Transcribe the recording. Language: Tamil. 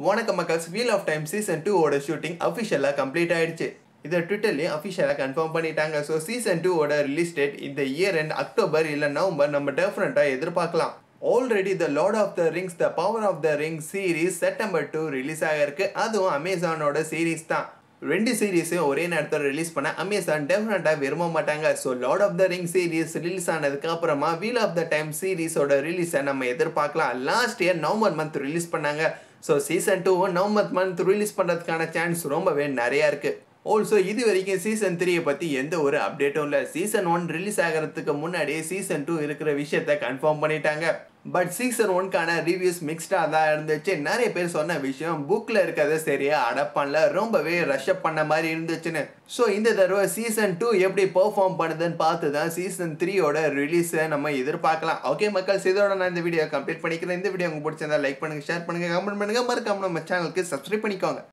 வணக்கம் மக்கள்ஸ் wheel of time season two ஓட ஷூட்டிங் அஃபிஷியலாக கம்ப்ளீட் ஆயிடுச்சு இதை ட்விட்டர்லேயும் அஃபிஷியலாக கன்ஃபார்ம் பண்ணிட்டாங்க ஸோ சீசன் டூ ஓட ரிலீஸ் டேட் இந்த இயர் அண்ட் அக்டோபர் இல்லை நவம்பர் நம்ம டெஃபரெண்ட்டாக எதிர்பார்க்கலாம் already the lord of the rings the power of the ring series September two release ஆகிருக்கு அதுவும் அமேசானோட சீரீஸ் தான் ரெண்டு சீரீஸையும் ஒரே நேரத்தில் ரிலீஸ் பண்ண அமேசான் டெஃபினட்டாக விரும்ப மாட்டாங்க so lord of the ring series release ஆனதுக்கு அப்புறமா வீல் ஆஃப் த டைம் சீரீஸோட ரிலீஸை நம்ம எதிர்பார்க்கலாம் last year November month release பண்ணாங்க ஸோ சீசன் டூவும் நவம்பர் மந்த் ரிலீஸ் பண்ணுறதுக்கான சான்ஸ் ரொம்பவே நிறையா இருக்குது ஆல்சோ இது வரைக்கும் சீசன் த்ரீயை பற்றி எந்த ஒரு அப்டேட்டும் இல்லை சீசன் ஒன் ரிலீஸ் ஆகிறதுக்கு முன்னாடியே சீசன் டூ இருக்கிற விஷயத்த கன்ஃபார்ம் பண்ணிட்டாங்க பட் சீசன் ஒன்க்கான ரிவ்யூஸ் மிக்ஸ்டாக தான் இருந்துச்சு நிறைய பேர் சொன்ன விஷயம் புக்கில் இருக்கிறத சரியா அடப்பான்ல ரொம்பவே ரஷ்அப் பண்ண மாதிரி இருந்துச்சுன்னு ஸோ இந்த தடவை சீசன் டூ எப்படி பெர்ஃபார்ம் பண்ணுதுன்னு பார்த்து தான் சீசன் த்ரீயோட ரிலீஸை நம்ம எதிர்பார்க்கலாம் ஓகே மக்கள்ஸ் இதோட நான் இந்த வீடியோ கம்ப்ளீட் பண்ணிக்கிறேன் இந்த வீடியோ உங்களுக்கு பிடிச்சிருந்தா லைக் பண்ணுங்கள் ஷேர் பண்ணுங்கள் கமெண்ட் பண்ணுங்கள் மறக்காம நம்ம சேனலுக்கு சப்ஸ்கிரைப் பண்ணிக்கோங்க